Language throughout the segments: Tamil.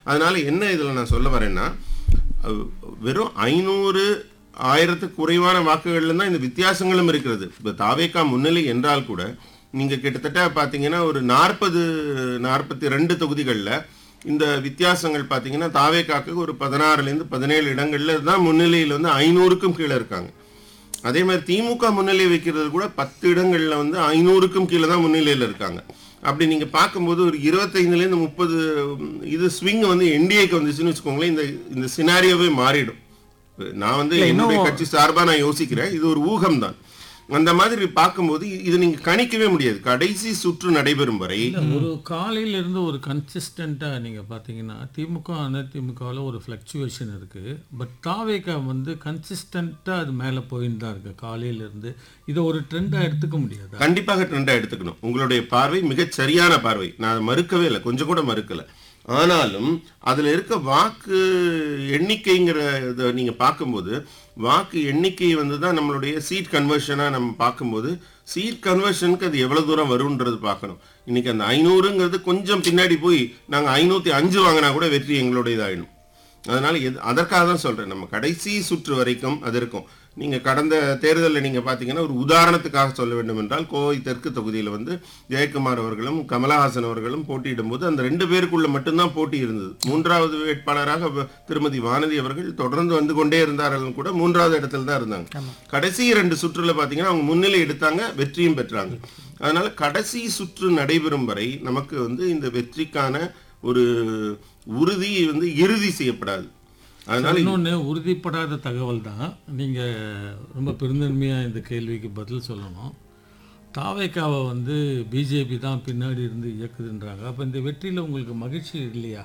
அதனால என்ன இதில் நான் சொல்ல வரேன்னா அஹ், வெறும் ஐநூறு ஆயிரத்துக்கு குறைவான வாக்குகள்ல தான் இந்த வித்தியாசங்களும் இருக்கிறது இப்போ தாவேக்கா முன்னிலை என்றால் கூட நீங்க கிட்டத்தட்ட பார்த்தீங்கன்னா ஒரு நாற்பது நாற்பத்தி ரெண்டு தொகுதிகளில் இந்த வித்தியாசங்கள் பார்த்தீங்கன்னா தாவேக்காக்கு ஒரு பதினாறுலேருந்து பதினேழு இடங்கள்ல தான் முன்னிலையில் வந்து ஐநூறுக்கும் கீழே இருக்காங்க அதே மாதிரி திமுக முன்னிலை வைக்கிறது கூட பத்து இடங்கள்ல வந்து ஐநூறுக்கும் கீழே தான் முன்னிலையில் இருக்காங்க அப்படி நீங்க பார்க்கும்போது ஒரு இருபத்தைந்துலேருந்து முப்பது இது ஸ்விங் வந்து என்டிஏக்கு வந்துச்சுன்னு வச்சுக்கோங்களேன் இந்த இந்த சினாரியோவே மாறிடும் நான் வந்து என்னுடைய கட்சி சார்பா நான் யோசிக்கிறேன் இது ஒரு ஊகம் தான் அந்த மாதிரி பார்க்கும்போது இது நீங்க கணிக்கவே முடியாது கடைசி சுற்று நடைபெறும் வரை இல்ல, ஒரு காலையில இருந்து ஒரு கன்சிஸ்டண்ட்டாக நீங்கள் பார்த்தீங்கன்னா திமுக அதிமுகவில் ஒரு ஃப்ளக்சுவேஷன் இருக்குது பட் தாவேக்கா வந்து கன்சிஸ்டண்ட்டாக அது மேலே போயின்னு தான் இருக்கு காலையில இருந்து இதை ஒரு ட்ரெண்டாக எடுத்துக்க முடியாதா கண்டிப்பாக ட்ரெண்டா எடுத்துக்கணும் உங்களுடைய பார்வை மிகச் சரியான பார்வை நான் அதை மறுக்கவே இல்லை கொஞ்சம் கூட மறுக்கல ஆனாலும் அதுல இருக்க வாக்கு எண்ணிக்கைங்கிற இதை நீங்க பார்க்கும்போது வாக்கு எண்ணிக்கை வந்து தான் நம்மளுடைய சீட் கன்வர்ஷனா நம்ம பார்க்கும்போது சீட் கன்வர்ஷனுக்கு அது எவ்வளவு தூரம் வரும்ன்றது பார்க்கணும் இன்னைக்கு அந்த ஐநூறுங்கிறது கொஞ்சம் பின்னாடி போய் நாங்க ஐநூத்தி அஞ்சு வாங்கினா கூட வெற்றி எங்களுடையதாயிடும் அதனால எது அதற்காக தான் சொல்றேன் நம்ம கடைசி சுற்று வரைக்கும் அது இருக்கும் நீங்க கடந்த தேர்தலில் நீங்க பாத்தீங்கன்னா ஒரு உதாரணத்துக்காக சொல்ல வேண்டும் என்றால் கோவை தெற்கு தொகுதியில் வந்து ஜெயக்குமார் அவர்களும் கமலஹாசன் அவர்களும் போட்டியிடும்போது அந்த ரெண்டு பேருக்குள்ள மட்டும்தான் போட்டி இருந்தது மூன்றாவது வேட்பாளராக வ- திருமதி வானதி அவர்கள் தொடர்ந்து வந்து கொண்டே இருந்தார்கள் கூட மூன்றாவது இடத்துல தான் இருந்தாங்க கடைசி ரெண்டு சுற்றுல பாத்தீங்கன்னா அவங்க முன்னிலை எடுத்தாங்க வெற்றியும் பெற்றாங்க அதனால கடைசி சுற்று நடைபெறும் வரை நமக்கு வந்து இந்த வெற்றிக்கான ஒரு உறுதி வந்து இறுதி செய்யப்படாது அதனால இன்னொன்று உறுதிப்படாத தகவல் தான் நீங்கள் ரொம்ப பெருந்தன்மையாக இந்த கேள்விக்கு பதில் சொல்லணும் தாவேக்காவை வந்து பிஜேபி தான் பின்னாடி இருந்து இயக்குதுன்றாங்க அப்போ இந்த வெற்றியில் உங்களுக்கு மகிழ்ச்சி இல்லையா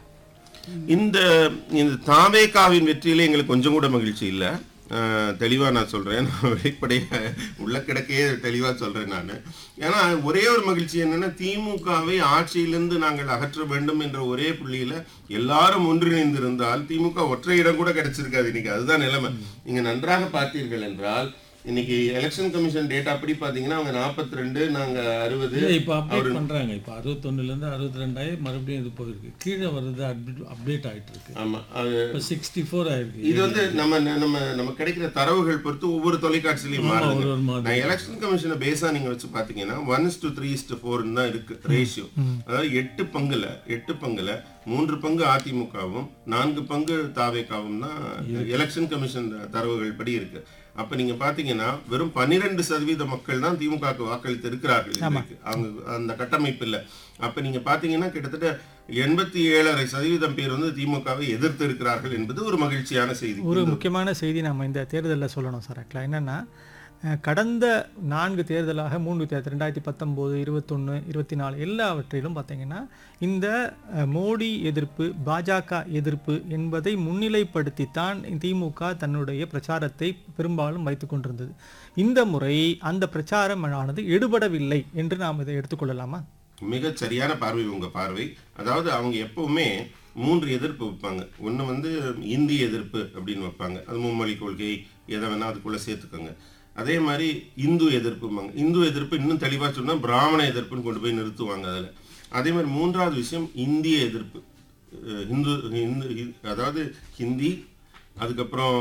இந்த இந்த தாவேகாவின் வெற்றியில எங்களுக்கு கொஞ்சம் கூட மகிழ்ச்சி இல்லை தெளிவாக நான் சொல்கிறேன் நான் வெளிப்படையாக உள்ள கிடக்கையே தெளிவாக சொல்கிறேன் நான் ஏன்னா ஒரே ஒரு மகிழ்ச்சி என்னன்னா திமுகவை ஆட்சியிலிருந்து நாங்கள் அகற்ற வேண்டும் என்ற ஒரே புள்ளியில் எல்லாரும் ஒன்றிணைந்திருந்தால் திமுக ஒற்றை இடம் கூட கிடைச்சிருக்காது இன்னைக்கு அதுதான் நிலைமை நீங்கள் நன்றாக பார்த்தீர்கள் என்றால் இன்னைக்கு எலெக்ஷன் கமிஷன் டேட்டா அப்படி பார்த்தீங்கன்னா அவங்க நாற்பத்தி ரெண்டு நாங்கள் அறுபது இல்லை இப்போ அப்டேட் பண்ணுறாங்க இப்போ அறுபத்தொன்னுலேருந்து அறுபத்தி ரெண்டாயி மறுபடியும் இது போயிருக்கு கீழே வருது அப்டேட் அப்டேட் ஆகிட்டு இருக்கு ஆமாம் அது இப்போ சிக்ஸ்டி ஃபோர் ஆயிருக்கு இது வந்து நம்ம நம்ம நம்ம கிடைக்கிற தரவுகள் பொறுத்து ஒவ்வொரு தொலைக்காட்சியிலையும் மாறுது ஒரு ஒரு மாதிரி நான் எலெக்ஷன் கமிஷனை பேஸா நீங்க வச்சு பாத்தீங்கன்னா ஒன் டு த்ரீ டு ஃபோர்னு தான் இருக்கு ரேஷியோ அதாவது எட்டு பங்குல எட்டு பங்குல மூன்று பங்கு அதிமுகவும் நான்கு பங்கு தாவேக்காவும் தான் எலெக்ஷன் கமிஷன் தரவுகள் படி இருக்கு அப்ப நீங்க பாத்தீங்கன்னா வெறும் பன்னிரெண்டு சதவீத மக்கள் தான் திமுகவுக்கு வாக்களித்து இருக்கிறார்கள் இன்றைக்கு. அவங்க அந்த கட்டமைப்பு இல்ல அப்ப நீங்க பாத்தீங்கன்னா கிட்டத்தட்ட எண்பத்தி ஏழரை சதவீதம் பேர் வந்து திமுகவை எதிர்த்து இருக்கிறார்கள் என்பது ஒரு மகிழ்ச்சியான செய்தி ஒரு முக்கியமான செய்தி நம்ம இந்த தேர்தலில் சொல்லணும் சார் ஆக்சுவலாக என்னென்னா கடந்த நான்கு தேர்தலாக மூன்று தேர்தல் ரெண்டாயிரத்தி பத்தொம்போது இருபத்தொன்று இருபத்தி நாலு எல்லாவற்றிலும் பார்த்தீங்கன்னா இந்த அஹ், மோடி எதிர்ப்பு பாஜக எதிர்ப்பு என்பதை முன்னிலைப்படுத்தித்தான் திமுக தன்னுடைய பிரச்சாரத்தை பெரும்பாலும் வைத்து கொண்டிருந்தது இந்த முறை அந்த பிரச்சாரம் ஆனது எடுபடவில்லை என்று நாம் இதை எடுத்துக்கொள்ளலாமா மிகச் சரியான பார்வை உங்க பார்வை அதாவது அவங்க எப்பவுமே மூன்று எதிர்ப்பு வைப்பாங்க ஒண்ணு வந்து இந்தி எதிர்ப்பு அப்படின்னு வைப்பாங்க அது மும்மொழி கொள்கை எதை வேணா அதுக்குள்ள சேர்த்துக்கோங்க அதே மாதிரி இந்து எதிர்ப்பும்பாங்க இந்து எதிர்ப்பு இன்னும் தெளிவா சொன்னா பிராமண எதிர்ப்புன்னு கொண்டு போய் நிறுத்துவாங்க அதுல அதே மாதிரி மூன்றாவது விஷயம் இந்திய எதிர்ப்பு அஹ் இந்து இந்து இ- அதாவது ஹிந்தி அதுக்கப்புறம்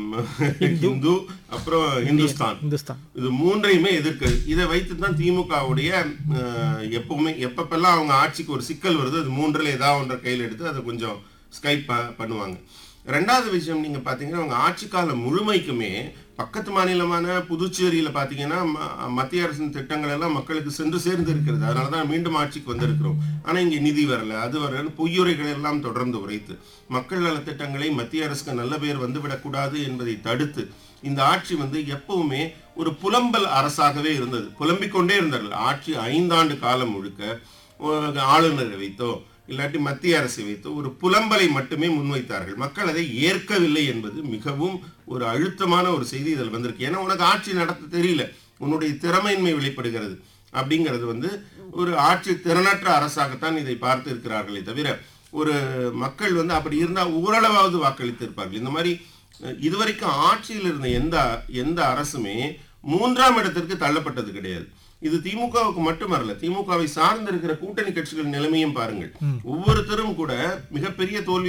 இந்து அப்புறம் இந்துஸ்தான் இந்துஸ்தான் இது மூன்றையுமே எதிர்க்குது இதை வைத்து தான் திமுகவுடைய அஹ், எப்பவுமே எப்பப்பெல்லாம் அவங்க ஆட்சிக்கு ஒரு சிக்கல் வருது அது மூன்றில் ஏதாவது ஒன்றை கையில் எடுத்து அதை கொஞ்சம் ஸ்கைப் ப- பண்ணுவாங்க ரெண்டாவது விஷயம் நீங்க பாத்தீங்கன்னா அவங்க ஆட்சி காலம் முழுமைக்குமே பக்கத்து மாநிலமான புதுச்சேரியில பாத்தீங்கன்னா ம- மத்திய அரசின் திட்டங்கள் எல்லாம் மக்களுக்கு சென்று சேர்ந்து இருக்கிறது அதனால தான் மீண்டும் ஆட்சிக்கு வந்திருக்கிறோம் ஆனா இங்க நிதி வரல அது வரல பொய்யுரைகள் எல்லாம் தொடர்ந்து உரைத்து மக்கள் நலத் திட்டங்களை மத்திய அரசுக்கு நல்ல பேர் வந்துவிடக்கூடாது என்பதை தடுத்து இந்த ஆட்சி வந்து எப்பவுமே ஒரு புலம்பல் அரசாகவே இருந்தது புலம்பிக் கொண்டே இருந்தார்கள் ஆட்சி ஐந்தாண்டு காலம் முழுக்க ஒரு ஆளுநரை வைத்தோ இல்லாட்டி மத்திய அரசை வைத்தோ ஒரு புலம்பலை மட்டுமே முன்வைத்தார்கள் மக்கள் அதை ஏற்கவில்லை என்பது மிகவும் ஒரு அழுத்தமான ஒரு செய்தி இதில் வந்திருக்கு ஏன்னா உனக்கு ஆட்சி நடத்த தெரியல உன்னுடைய திறமையின்மை வெளிப்படுகிறது அப்படிங்கிறது வந்து ஒரு ஆட்சி திறனற்ற அரசாகத்தான் இதை பார்த்து இருக்கிறார்களே தவிர ஒரு மக்கள் வந்து அப்படி இருந்தால் ஓரளவாவது வாக்களித்து இருப்பார்கள் இந்த மாதிரி அஹ், இதுவரைக்கும் ஆட்சியில் இருந்த எந்த எந்த அரசுமே மூன்றாம் இடத்திற்கு தள்ளப்பட்டது கிடையாது இது திமுகவுக்கு மட்டுமல்ல திமுகவை சார்ந்து இருக்கிற கூட்டணி கட்சிகள் நிலைமையும் பாருங்கள் ஒவ்வொருத்தரும் கூட மிகப்பெரிய தோல்வி